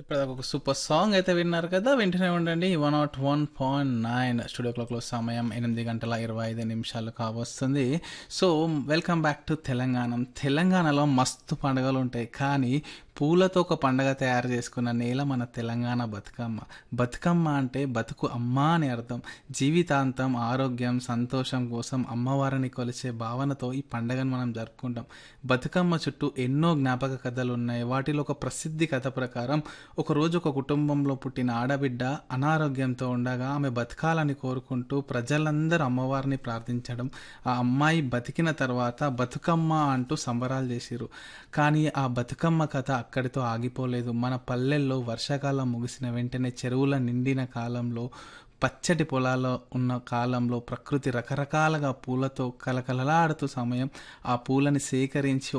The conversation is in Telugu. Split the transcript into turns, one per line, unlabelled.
ఇప్పటిదాకా ఒక సూపర్ సాంగ్ అయితే విన్నారు కదా వింటూనే ఉండండి one not one point nine studio క్లాక్లో సమయం ఎనిమిది గంటల ఇరవై ఐదు నిమిషాలు కావస్తుంది so welcome back to Telangana తెలంగాణలో మస్తు పండుగలు ఉంటాయి కానీ పూలతో ఒక పండగ తయారు చేసుకున్న నేల మన తెలంగాణ బతుకమ్మ బతుకమ్మ అంటే బతుకు అమ్మ అని అర్థం జీవితాంతం ఆరోగ్యం సంతోషం కోసం అమ్మవారిని కొలిచే భావనతో ఈ పండగను మనం జరుపుకుంటాం బతుకమ్మ చుట్టూ ఎన్నో జ్ఞాపక కథలు ఉన్నాయి వాటిలో ఒక ప్రసిద్ధి కథ ప్రకారం ఒకరోజు ఒక కుటుంబంలో పుట్టిన ఆడబిడ్డ అనారోగ్యంతో ఉండగా ఆమె బతకాలని కోరుకుంటూ ప్రజలందరూ అమ్మవారిని ప్రార్థించడం ఆ అమ్మాయి బతికిన తర్వాత బతుకమ్మ అంటూ సంబరాలు చేసిరు కానీ ఆ బతుకమ్మ కథ అక్కడితో ఆగిపోలేదు మన పల్లెల్లో వర్షాకాలం ముగిసిన వెంటనే చెరువుల నిండిన కాలంలో పచ్చటి పొలాల్లో ఉన్న కాలంలో ప్రకృతి రకరకాలుగా పూలతో కలకలలాడుతూ సమయం ఆ పూలని సేకరించి